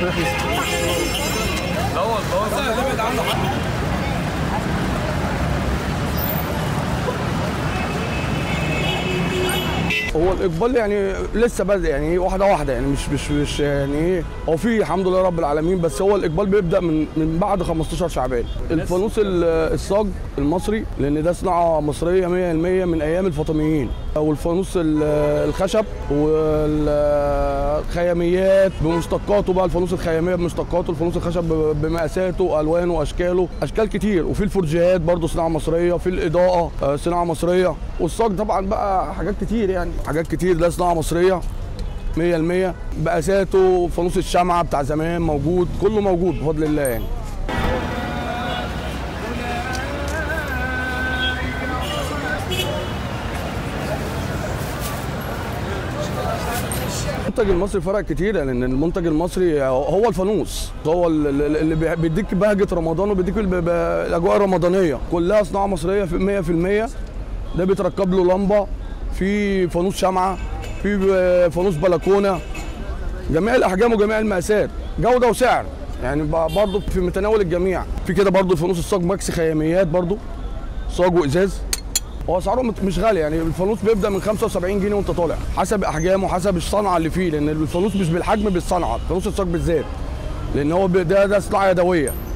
هو الاقبال يعني لسه بادئ يعني واحده واحده يعني مش مش مش يعني ايه هو في الحمد لله رب العالمين بس هو الاقبال بيبدا من من بعد 15 شعبان الفانوس ال- الصاج المصري لان ده صناعه مصريه 100% من ايام الفاطميين والفانوس ال- الخشب والخياميات بمشتقاته بقى الفانوس الخياميه بمشتقاته الفانوس الخشب ب- بمقاساته الوانه واشكاله اشكال كتير وفي الفرجيات برضه صناعه مصريه في الاضاءه آه، صناعه مصريه والصاج طبعا بقى حاجات كتير يعني حاجات كتير ده صناعه مصريه 100% مقاساته فانوس الشمعه بتاع زمان موجود كله موجود بفضل الله يعني المنتج المصري فرق كتير لان المنتج المصري هو الفانوس هو ال- ال- اللي بي- بيديك بهجه رمضان وبيديك ال- ب- الاجواء الرمضانيه كلها صناعه مصريه في 100% ده بيتركب له لمبه في فانوس شمعه في ب- فانوس بلكونه جميع الاحجام وجميع المقاسات جوده وسعر يعني ب- برضه في متناول الجميع في كده برضه الفانوس الصاج ماكس خياميات برضه صاج وازاز هو اسعاره مت- مش غالي يعني الفانوس بيبدا من 75 جنيه وانت طالع حسب احجامه حسب الصنعه اللي فيه لان الفانوس مش بالحجم بالصنعه الفانوس الصاج بالذات لان هو ب- ده ده صناعه يدويه